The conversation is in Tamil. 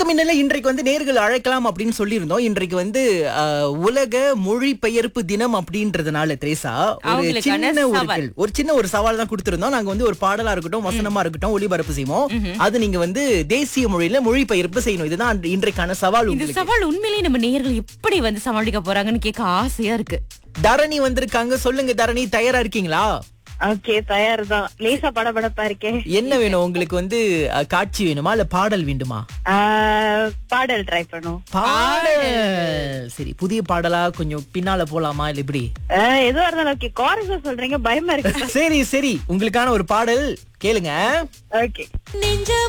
வணக்கம் இன்னல இன்றைக்கு வந்து நேர்கள் அழைக்கலாம் அப்படின்னு சொல்லியிருந்தோம் இன்றைக்கு வந்து அஹ், உலக மொழிபெயர்ப்பு தினம் அப்படின்றதுனால திரேசா ஒரு அவங்களுக்கான சின்ன ஒரு சவால். கேள்வி- ஒரு சின்ன ஒரு சவால் தான் கொடுத்திருந்தோம் நாங்க வந்து ஒரு பாடலா இருக்கட்டும் வசனமா இருக்கட்டும் ஒளிபரப்பு செய்வோம் அது நீங்க வந்து தேசிய மொழியில மொழிபெயர்ப்பு செய்யணும் இதுதான் அன்று- இன்றைக்கான சவால் இந்த உங்களுக்கு சவால் உண்மையிலேயே நம்ம நேயர்கள் எப்படி வந்து சமாளிக்க போறாங்கன்னு கேட்க ஆசையா இருக்கு தரணி வந்திருக்காங்க சொல்லுங்க தரணி தயாரா இருக்கீங்களா ஓகே தயார் தான் லேசா படபடப்பா இருக்கேன் என்ன வேணும் உங்களுக்கு வந்து அஹ், காட்சி வேணுமா இல்ல பாடல் வேண்டுமா ஆஹ், பாடல் ட்ரை பண்ணும் பாடல் சரி புதிய பாடலா கொஞ்சம் பின்னால போலாமா இல்ல இப்படி ஆஹ், எதுவா இருந்தாலும் ஓகே கோரஸ் சொல்றீங்க பயமா இருக்கு சரி சரி உங்களுக்கான ஒரு பாடல் கேளுங்க ஓகே நெஞ்ச